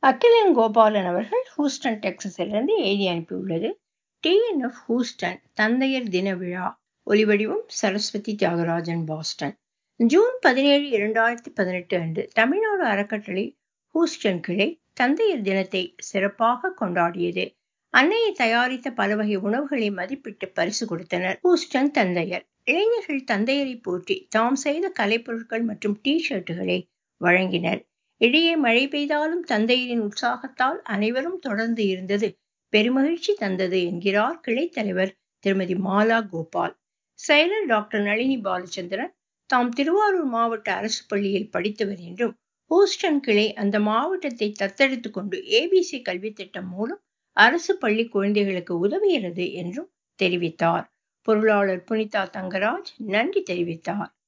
அகிலன் கோபாலன் அவர்கள் ஹூஸ்டன் டெக்சஸிலிருந்து எழுதி அனுப்பியுள்ளது டிஎன்எஃப் ஹூஸ்டன் தந்தையர் தின விழா ஒலிவடிவம் சரஸ்வதி தியாகராஜன் பாஸ்டன் ஜூன் பதினேழு இரண்டாயிரத்தி பதினெட்டு அன்று தமிழ்நாடு அறக்கட்டளை ஹூஸ்டன் கிளை தந்தையர் தினத்தை சிறப்பாக கொண்டாடியது அன்னையை தயாரித்த பல வகை உணவுகளை மதிப்பிட்டு பரிசு கொடுத்தனர் ஹூஸ்டன் தந்தையர் இளைஞர்கள் தந்தையரை போற்றி தாம் செய்த கலைப்பொருட்கள் மற்றும் டி ஷர்ட்டுகளை வழங்கினர் இடையே மழை பெய்தாலும் தந்தையரின் உற்சாகத்தால் அனைவரும் தொடர்ந்து இருந்தது பெருமகிழ்ச்சி தந்தது என்கிறார் கிளைத் தலைவர் திருமதி மாலா கோபால் செயலர் டாக்டர் நளினி பாலச்சந்திரன் தாம் திருவாரூர் மாவட்ட அரசு பள்ளியில் படித்தவர் என்றும் ஹூஸ்டன் கிளை அந்த மாவட்டத்தை தத்தெடுத்து கொண்டு ஏபிசி கல்வி திட்டம் மூலம் அரசு பள்ளி குழந்தைகளுக்கு உதவுகிறது என்றும் தெரிவித்தார் பொருளாளர் புனிதா தங்கராஜ் நன்றி தெரிவித்தார்